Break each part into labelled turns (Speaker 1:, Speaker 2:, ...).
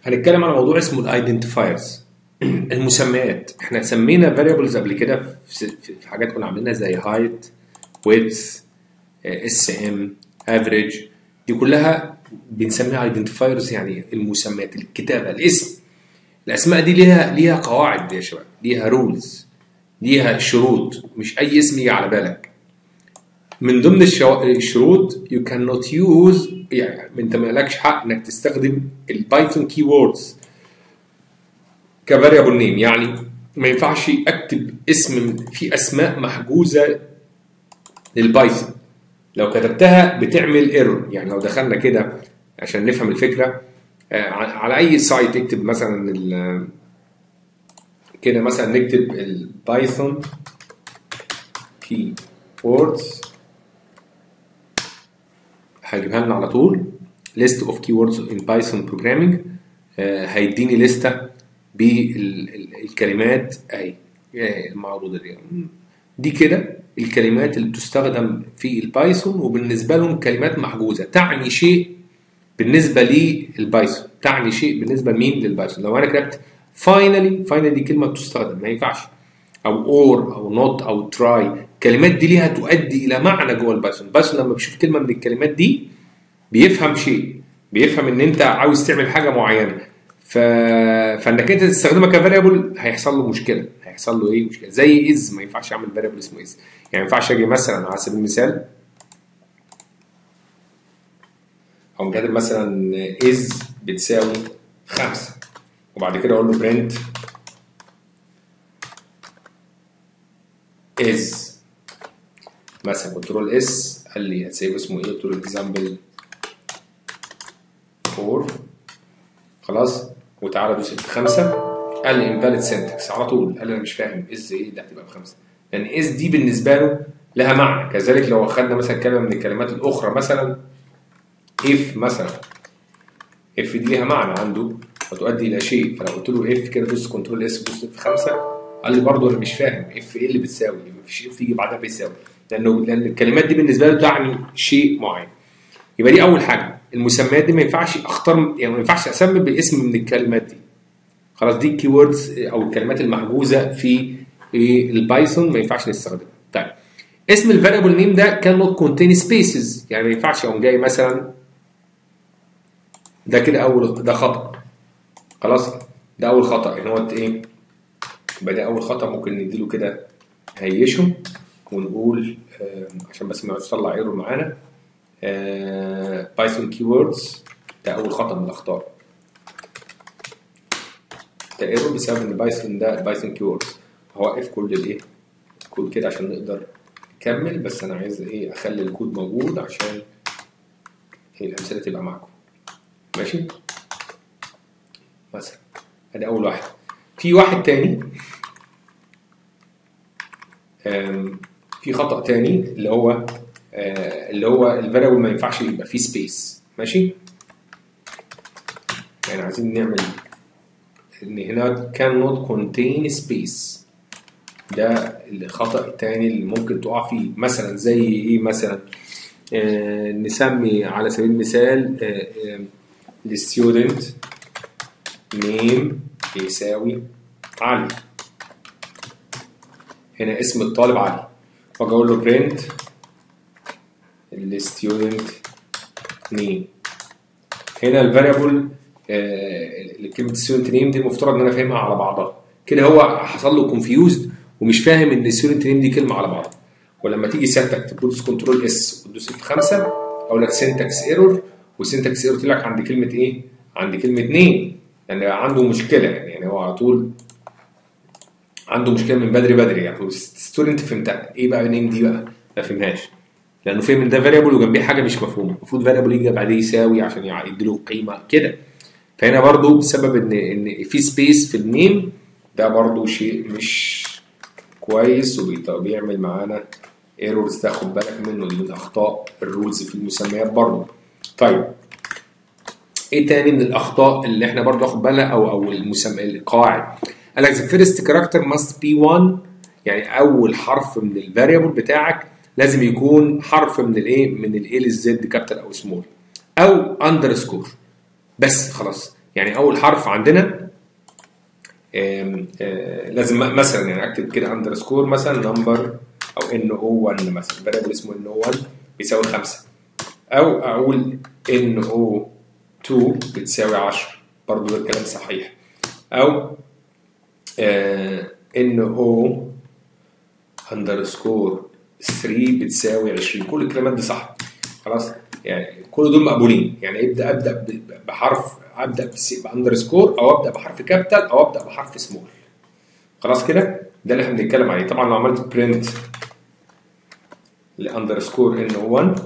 Speaker 1: هنتكلم على موضوع اسمه الايدنتيفايرز المسميات احنا سمينا فاريبلز قبل كده في في حاجات كنا عاملينها زي هايت ويدث اس ام افريج دي كلها بنسميها ايدنتيفايرز يعني المسميات الكتابه الاسم الاسماء دي ليها ليها قواعد يا شباب ليها رولز ليها شروط مش اي اسم يجي على بالك من ضمن الشو... الشروط you cannot use يعني انت مالكش حق انك تستخدم البايثون كي ووردز كفاريبل نيم يعني ما ينفعش اكتب اسم في اسماء محجوزه للبايثون لو كتبتها بتعمل ايرور يعني لو دخلنا كده عشان نفهم الفكره آه، على اي سايت اكتب مثلا ال- كده مثلا نكتب البايثون كي ووردز هيجيبها لنا على طول list of keywords in Python programming آه، هيديني لستة بالكلمات اهي آه، المعروضة دي دي كده الكلمات اللي بتستخدم في البايثون وبالنسبة لهم كلمات محجوزة تعني شيء بالنسبة للبايثون تعني شيء بالنسبة لمين للبايثون لو انا كتبت finally finally دي كلمة بتستخدم ما ينفعش او اور او نوت او تراي الكلمات دي ليها تؤدي الى معنى جوه البايثون البايثون لما بيشوف كلمه من الكلمات دي بيفهم شيء بيفهم ان انت عاوز تعمل حاجه معينه ف... فانك انت تستخدمها كفاريبل هيحصل له مشكله هيحصل له ايه مشكله زي از ما ينفعش اعمل فاريبل اسمه از يعني ما ينفعش اجي مثلا على سبيل المثال او كاتب مثلا از بتساوي خمسة وبعد كده اقول له برنت از مثلا كنترول اس قال لي هتسيب اسمه ايه قلت له اكزامبل 4 خلاص وتعالى دوس في خمسه قال لي انفاليد سنتكس على طول قال لي انا مش فاهم از ايه ده هتبقى بخمسه لان از دي بالنسبه له لها معنى كذلك لو اخذنا مثلا كلمه من الكلمات الاخرى مثلا اف مثلا اف دي ليها معنى عنده وتؤدي الى شيء فلو قلت له اف كده دوس كنترول اس دوس في خمسه قال لي برضه انا مش فاهم اف ايه اللي بتساوي مفيش اف يجي بعدها بيساوي لانه لان الكلمات دي بالنسبه له تعني شيء معين يبقى دي اول حاجه المسميات دي ما ينفعش اختار يعني ما ينفعش اسمي باسم من الكلمات دي خلاص دي الكي ووردز او الكلمات المحجوزه في إيه البايثون ما ينفعش نستخدمها طيب اسم الفاريبل نيم ده كان نوت كونتين سبيسز يعني ما ينفعش اقوم جاي مثلا ده كده اول ده خطا خلاص ده اول خطا ان هو ايه يبقى ده اول خطا ممكن نديله كده هيشه ونقول آه، عشان بس ما يطلع ايرور معانا بايثون كي ووردز ده اول خطا من الاخطاء ده ايرور بسبب ان بايثون ده بايثون كي ووردز هوقف كل الايه كود كده عشان نقدر نكمل بس انا عايز ايه اخلي الكود موجود عشان إيه الامثله تبقى معاكم ماشي مثلا ادي اول واحد في واحد تاني آم، في خطأ تاني اللي هو آه، اللي هو الفاريبل ما ينفعش يبقى فيه سبيس ماشي يعني عايزين نعمل ان هنا كان نوت كونتين سبيس ده الخطأ التاني اللي ممكن تقع فيه مثلا زي ايه مثلا آه نسمي على سبيل المثال آه آه الستودنت نيم بيساوي علي هنا اسم الطالب علي واجي اقول له برنت الستودنت نيم هنا الفاريبل كلمه ستودنت نيم دي المفترض ان انا فاهمها على بعضها كده هو حصل له كونفيوزد ومش فاهم ان ستودنت نيم دي كلمه على بعض ولما تيجي سيادتك تدوس كنترول اس وتدوس في خمسه اقول لك سنتكس ايرور وسنتكس ايرور طلع لك عند كلمه ايه؟ عند كلمه نيم لان يعني عنده مشكله يعني, يعني هو على طول عنده مشكله من بدري بدري يعني ستودنت فهمتها ايه بقى نيم دي بقى؟ ما فهمهاش لانه فهم ان ده فاريبل وجنبيه حاجه مش مفهومه المفروض فاريبل يجي بعديه يساوي عشان يديله قيمه كده فهنا برضو بسبب ان ان في سبيس في النيم ده برضو شيء مش كويس وبيعمل معانا ايرورز تاخد بالك منه دي من اخطاء الرولز في المسميات برضو طيب ايه تاني من الاخطاء اللي احنا برضو واخد بالنا او او المسمى القواعد قال لك the first character must be one يعني اول حرف من الفاريبل بتاعك لازم يكون حرف من الايه من الاي للزد كابيتال او سمول او اندرسكور بس خلاص يعني اول حرف عندنا آم، آه، لازم مثلا يعني اكتب كده اندرسكور مثلا نمبر او ان او 1 مثلا فاريبل اسمه ان او 1 بيساوي 5 او اقول ان او 2 بتساوي 10 برضه ده الكلام صحيح او ان او اندرسكور 3 بتساوي 20 كل الكلمات دي صح خلاص يعني كل دول مقبولين يعني ابدا ابدا ب- بحرف ابدا بس- باندرسكور او ابدا بحرف كابيتال او ابدا بحرف سمول خلاص كده ده اللي احنا بنتكلم عليه طبعا لو عملت برنت لاندرسكور ان 1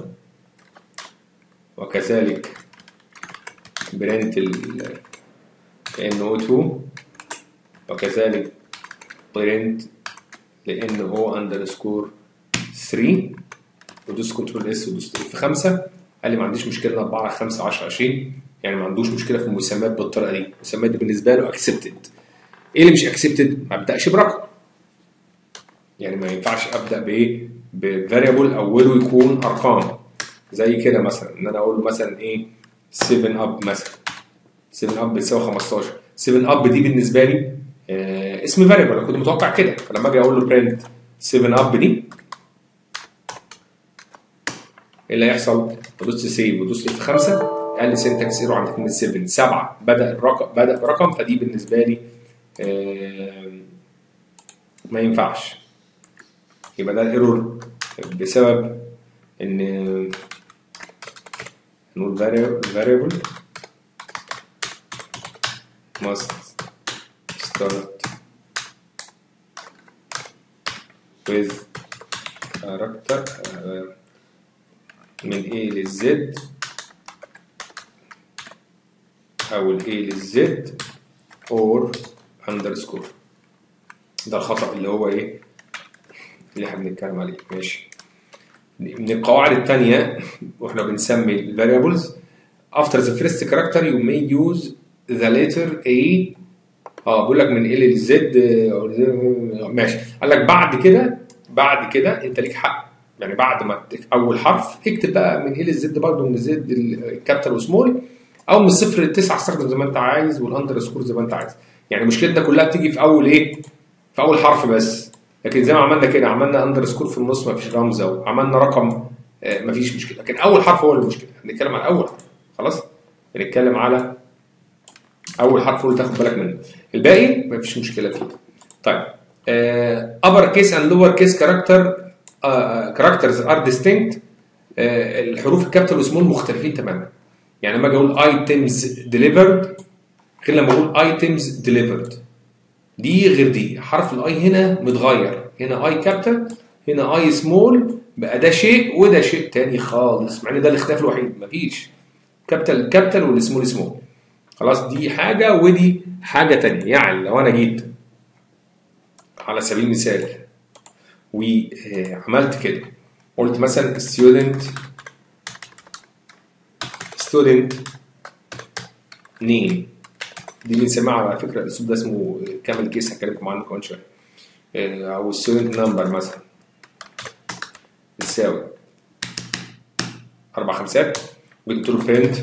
Speaker 1: وكذلك برنت ال ان او 2 وكذلك برنت لان او اندرسكور 3 ودوس كنترول اس ودوس في 5 قال لي ما عنديش مشكله 4 5 10 20 يعني ما عندوش مشكله في المسميات بالطريقه دي المسميات دي بالنسبه له اكسبتد ايه اللي مش اكسبتد ما ابداش برقم يعني ما ينفعش ابدا بايه بفاريبل اوله يكون ارقام زي كده مثلا ان انا اقول له مثلا ايه 7 اب مثلا 7 اب بتساوي 15 7 اب دي بالنسبه لي آه اسم فاريبل انا كنت متوقع كده فلما اجي اقول له برنت 7 اب دي ايه اللي هيحصل؟ بدوس سيف ودوس اف 5 قال لي سنتكس ايرور عند كلمه 7 7 بدا الرقم بدا برقم فدي بالنسبه لي آه ما ينفعش يبقى ده الايرور بسبب ان نقول variable must start with character آه، من A للZ أو ال A للZ or underscore ده الخطأ اللي هو إيه اللي احنا بنتكلم عليه ماشي من القواعد الثانية واحنا بنسمي ال variables after the first character you may use the letter A اه بقول لك من ال للزد ماشي قال لك بعد كده بعد كده انت ليك حق يعني بعد ما ت- اول حرف اكتب بقى من ال للزد برضه من الزد الكابيتال وسمول او من الصفر للتسعه استخدم زي ما انت عايز والاندر سكور زي ما انت عايز يعني مشكلتنا كلها بتيجي في اول ايه؟ في اول حرف بس لكن زي ما عملنا كده عملنا اندر سكور في النص ما فيش رمز او عملنا رقم آه، ما فيش مشكله لكن اول حرف هو المشكله بنتكلم على اول حرف خلاص بنتكلم على اول حرف هو اللي تاخد بالك منه الباقي ما فيش مشكله فيه طيب ابر كيس اند لور كيس كاركتر كاركترز ار ديستنكت الحروف الكابيتال والسمول مختلفين تماما يعني لما اجي اقول ايتمز ديليفرد غير لما اقول ايتمز ديليفرد دي غير دي حرف الاي هنا متغير هنا اي كابيتال هنا اي سمول بقى ده شيء وده شيء تاني خالص مع ان ده الاختلاف الوحيد مفيش كابيتال كابيتال والسمول سمول خلاص دي حاجه ودي حاجه تانية يعني لو انا جيت على سبيل المثال وعملت كده قلت مثلا student student name دي بنسميها على فكره الاسلوب ده اسمه كامل كيس هكلمكم عنه كمان شويه آه، او student number مثلا بتساوي اربع خمسات وجبت له print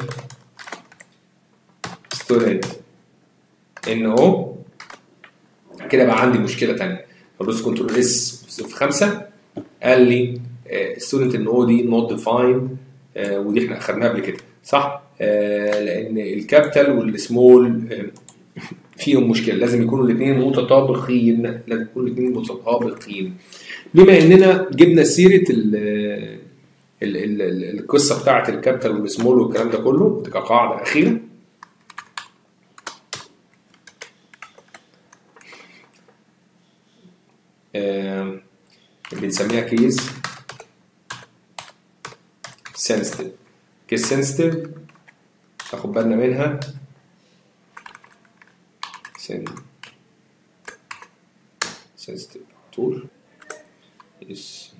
Speaker 1: student ان او كده بقى عندي مشكله ثانيه بدوس كنترول اس في خمسه قال لي ستودنت ان او دي نوت ديفايند ودي احنا اخدناها قبل كده صح؟ آه، لان الكابيتال والسمول آه، فيهم مشكله لازم يكونوا الاثنين متطابقين لازم يكونوا الاثنين متطابقين بما اننا جبنا سيره ال ال ال ال القصه بتاعت الكابيتال والسمول والكلام ده كله كقاعده اخيره آه، بنسميها كيس سنسيتيف كيس سنسيتيف ناخد بالنا منها سن سنسيتيف على طول كيس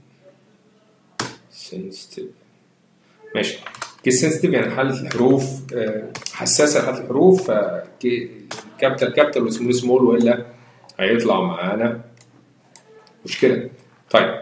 Speaker 1: سنسيتيف ماشي كيس سنسيتيف يعني حالة الحروف آه، حساسة لحالة الحروف كابيتال كابيتال وسمول سمول والا هيطلع معانا مشكله طيب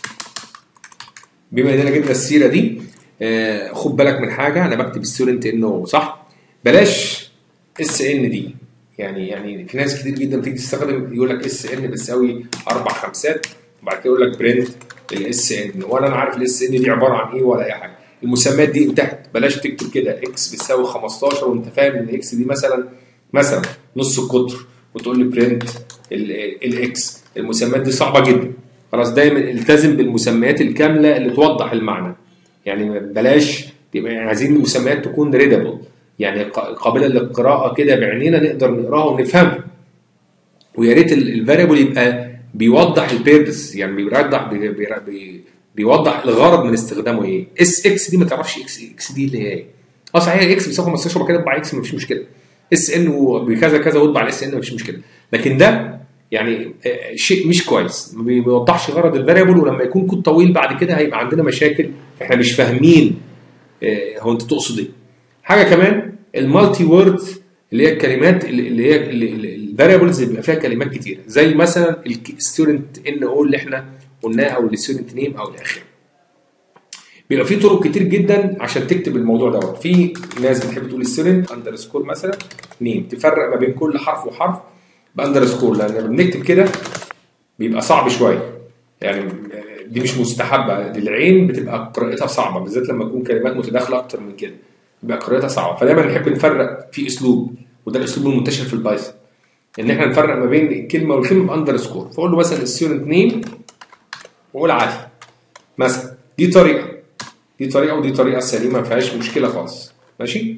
Speaker 1: بما اننا جبنا السيره دي آه، خد بالك من حاجه انا بكتب ستودنت انه صح بلاش اس ان دي يعني يعني في ناس كتير جدا بتيجي تستخدم يقول لك اس ان بتساوي اربع خمسات وبعد كده يقول لك برنت الاس ان ولا انا عارف الاس ان دي عباره عن ايه ولا اي حاجه المسميات دي انتهت بلاش تكتب كده اكس بتساوي 15 وانت فاهم ان اكس دي مثلا مثلا نص القطر وتقول لي برنت الاكس المسميات دي صعبه جدا خلاص دايما التزم بالمسميات الكامله اللي توضح المعنى يعني بلاش يبقى يعني عايزين المسميات تكون ريدابل يعني ق- قابله للقراءه كده بعينينا نقدر نقراها ونفهمها ويا ريت الفاريبل يبقى بيوضح البيربس يعني بيوضح بي بي بي بيوضح الغرض من استخدامه ايه اس اكس دي ما تعرفش اكس اكس دي اللي هي ايه اه صحيح اكس بيساوي 15 وبعد كده اطبع اكس مفيش مشكله اس ان وبكذا كذا واطبع الاس ان مفيش مشكله لكن ده يعني آه، شيء مش كويس ما بي- بيوضحش غرض الفاريبل ولما يكون كود طويل بعد كده هيبقى عندنا مشاكل احنا مش فاهمين آه، هو انت تقصد ايه حاجه كمان المالتي وورد اللي هي الكلمات اللي اللي هي الفاريبلز اللي بيبقى فيها كلمات كتيره زي مثلا الستودنت ان او اللي احنا قلناه او الستودنت نيم او الاخر بيبقى في طرق كتير جدا عشان تكتب الموضوع دوت في ناس بتحب تقول ستودنت اندرسكور مثلا نيم تفرق ما بين كل حرف وحرف باندرسكور لان لما بنكتب كده بيبقى صعب شويه يعني دي مش مستحبه للعين بتبقى قراءتها صعبه بالذات لما تكون كلمات متداخله اكتر من كده بيبقى قراءتها صعبه فدايما نحب نفرق في اسلوب وده الاسلوب المنتشر في البايثون ان احنا نفرق ما بين الكلمه والكلمه باندرسكور فاقول له مثلا الستودنت نيم واقول عادي مثلا دي طريقه دي طريقه ودي طريقه سليمه ما فيهاش مشكله خالص ماشي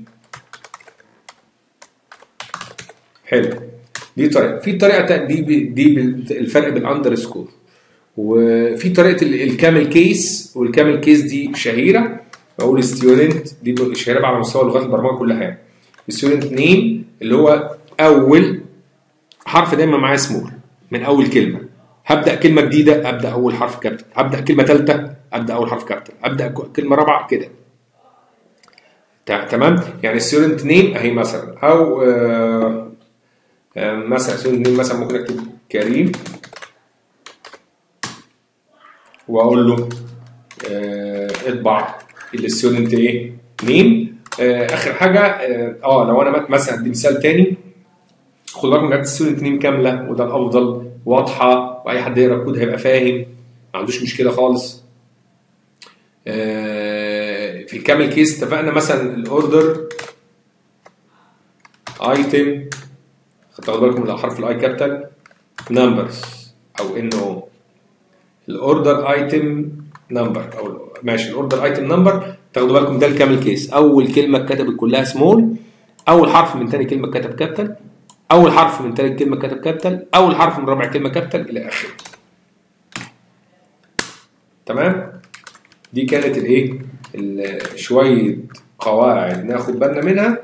Speaker 1: حلو دي طريقه في طريقه تانية دي ب- دي بال- الفرق بالاندرسكور وفي طريقه ال- الكامل كيس والكامل كيس دي شهيره بقول ستودنت دي شهيره على مستوى لغات البرمجه كلها يعني ستودنت نيم اللي هو اول حرف دايما معاه سمول من اول كلمه هبدا كلمه جديده ابدا اول حرف كابيتال هبدا كلمه ثالثه ابدا اول حرف كابيتال ابدا ك- كلمه رابعه كده تع- تمام يعني ستودنت نيم اهي مثلا او آه آه مثلا ستودنت نيم مثلا ممكن اكتب كريم واقول له آه اطبع الستودنت ايه نيم آه اخر حاجه اه آه، لو انا مثلا دي مثال تاني خد بالك من كتابه الستودنت نيم كامله وده الافضل واضحه واي حد يقرا الكود هيبقى فاهم ما عندوش مشكله خالص آه، في الكامل كيس اتفقنا مثلا الاوردر ايتم خدوا بالكم من حرف الاي كابيتال نمبرز او ان او الاوردر ايتم نمبر او ماشي الاوردر ايتم نمبر تاخدوا بالكم ده الكامل كيس اول كلمه اتكتبت كلها سمول اول حرف من تاني كلمه اتكتب كابيتال اول حرف من تالت كلمه اتكتب كابيتال اول حرف من رابع كلمه كابيتال الى اخره تمام دي كانت الايه ال- شويه قواعد ناخد بالنا منها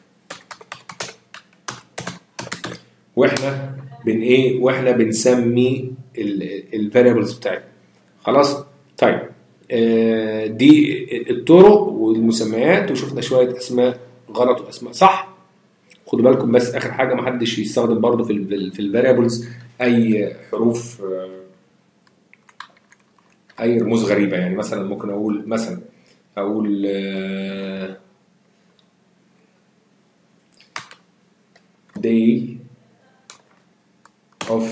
Speaker 1: واحنا بن ايه واحنا بنسمي الفاريبلز بتاعتنا خلاص طيب آه، دي الطرق والمسميات وشفنا شويه اسماء غلط واسماء صح خدوا بالكم بس اخر حاجه ما حدش يستخدم برضه في ال في الفاريبلز اي حروف آه، اي رموز غريبه يعني مثلا ممكن اقول مثلا اقول آه، day of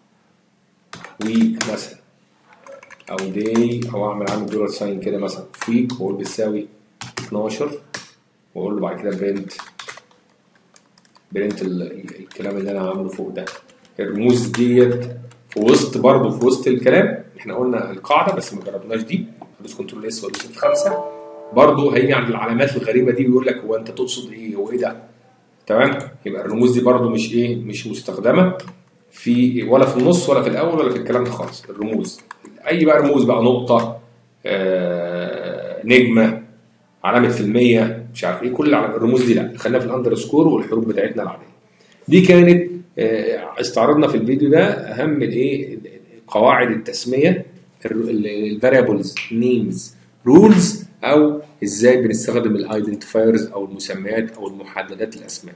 Speaker 1: week مثلا او day او اعمل عامل دولار ساين كده مثلا في week واقول بتساوي 12 واقول له بعد كده برنت برنت ال- ال- الكلام اللي انا عامله فوق ده الرموز ديت في وسط برضه في وسط الكلام احنا قلنا القاعده بس ما جربناش دي هدوس كنترول اس وادوس في خمسه برضه هي عند العلامات الغريبه دي بيقول لك هو انت تقصد ايه هو ايه ده تمام يبقى الرموز دي برضو مش ايه مش مستخدمه في ولا في النص ولا في الاول ولا في الكلام ده خالص الرموز اي بقى رموز بقى نقطه آه نجمه علامه في المية مش عارف ايه كل العلام- الرموز دي لا خلينا في الاندرسكور والحروف بتاعتنا العاديه دي كانت آه، استعرضنا في الفيديو ده اهم الايه قواعد التسميه الفاريبلز نيمز رولز او ازاي بنستخدم الايدنتيفايرز او المسميات او المحددات الاسماء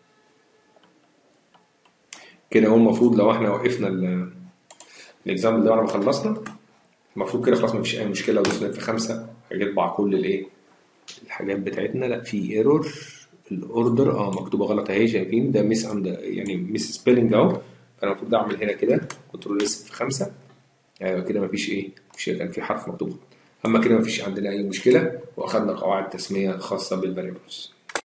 Speaker 1: كده هو المفروض لو احنا وقفنا ال- الاكزامبل ده بعد ما خلصنا المفروض كده خلاص مفيش اي مشكله ودوسنا في خمسه هيطبع كل الايه الحاجات بتاعتنا لا في ايرور الاوردر اه مكتوبه غلط اهي شايفين ده ميس عند يعني ميس سبيلنج اهو فانا المفروض اعمل هنا كده كنترول اس في خمسه ايوه كده مفيش ايه مش كان في حرف مكتوب غلط. اما كده مفيش عندنا اي مشكله واخدنا قواعد تسميه خاصه بالفاريبلز